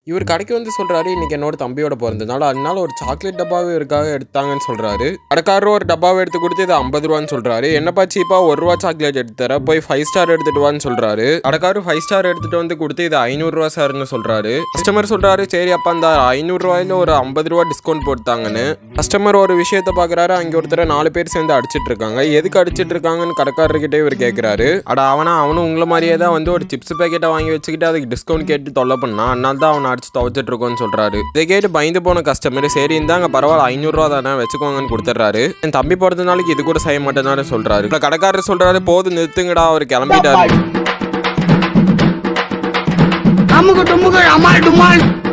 இவர் கடைக்கு வந்து சொல்றாரு இன்னைக்கு என்னோட தம்பியோட பிறந்ததுனால அதனால ஒரு சாக்லேட் டப்பாவே இருக்காக எடுத்தாங்கன்னு சொல்றாரு கடைக்காரர் ஒரு டப்பாவை எடுத்து கொடுத்து இது ஐம்பது ரூபான்னு சொல்றாரு என்னப்பா சீப்பா ஒரு ரூபா சாக்லேட் எடுத்து தர போய் ஃபைவ் ஸ்டார் எடுத்துட்டு வான்னு சொல்றாரு கடைக்காரர் ஃபைவ் ஸ்டார் எடுத்துட்டு வந்து கொடுத்து இது ஐநூறு ரூபா சார்னு சொல்றாரு கஸ்டமர் சொல்றாரு சரி அப்பா அந்த ஐநூறு ரூபாயில ஒரு ஐம்பது ரூபா டிஸ்கவுண்ட் போட்டாங்கன்னு கஸ்டமர் ஒரு விஷயத்த பாக்குறாரு அங்க ஒருத்தர நாலு பேர் சேர்ந்து அடிச்சிட்டு இருக்காங்க எதுக்கு அடிச்சிட்டு இருக்காங்கன்னு கடைக்காரர்கிட்ட இவர் கேக்குறாரு அட அவனா அவனும் உங்களை மாதிரியே தான் வந்து ஒரு சிப்ஸ் பேக்கெட்டை வாங்கி வச்சுக்கிட்டு அதுக்கு டிஸ்கவுண்ட் கேட்டு தொல்லை பண்ணான் அதனால தான் அவனை அடிச்சு துவைச்சிட்டு இருக்கோன்னு சொல்றாரு இதை கேட்டு பயந்து போன கஸ்டமர் சரி இந்தாங்க பரவாயில்ல ஐநூறுரூவா தானே வச்சுக்கோங்கன்னு கொடுத்துட்றாரு என் தம்பி பிறந்த நாளைக்கு இது கூட செய்ய மாட்டேன்னு சொல்றாரு இப்ப கடைக்காரர் சொல்றாரு போதும் நிறுத்துங்கடா அவர் கிளம்பிட்டாரு அமுக்கு டுமுக்கு அமால் டுமால்